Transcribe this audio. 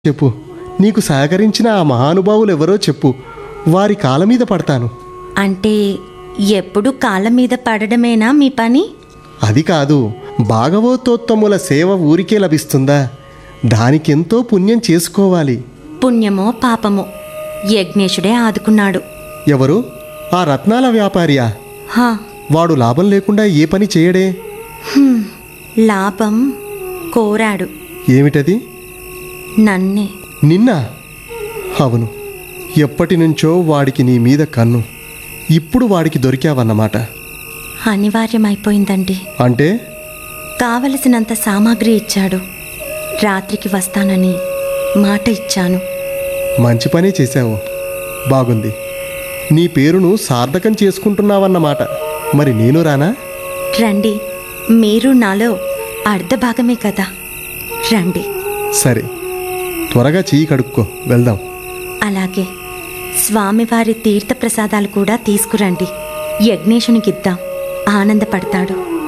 చెప్పు నీకు సహకరించిన ఆ మహానుభావులు ఎవరో చెప్పు వారి కాళ్ళ మీద పడతాను అంటే ఎప్పుడు కాళ్ళ మీద పడడమేనా మీ పని అది కాదు భాగవతోత్తముల సేవ ఊరికే లభిస్తుందా దానికెంతో పుణ్యం చేసుకోవాలి పుణ్యమో పాపమో యజ్ఞేశుడే ఆదుకున్నాడు ఎవరు ఆ రత్నాల వ్యాపారియా హా వాడు లాభం లేకుండా ఏ పని చేయడే హ్మ్, లాభం కోరాడు ఏమిటది నన్నే నిన్న అవును ఎప్పటి నుంచో వాడికి నీ మీద కన్ను ఇప్పుడు వాడికి దొరికావన్నమాట అనివార్యమైపోయిందండి అంటే కావలసినంత సామాగ్రి ఇచ్చాడు రాత్రికి వస్తానని మాట ఇచ్చాను మంచి పనే చేశావు బాగుంది నీ పేరును సార్థకం చేసుకుంటున్నావన్నమాట మరి నేను రానా రండి మీరు నాలో అర్ధభాగమే కదా రండి సరే త్వరగా చెయ్యి కడుక్కో వెళ్దాం అలాగే స్వామివారి తీర్థప్రసాదాలు కూడా తీసుకురండి యజ్ఞేశునికిద్దాం ఆనందపడతాడు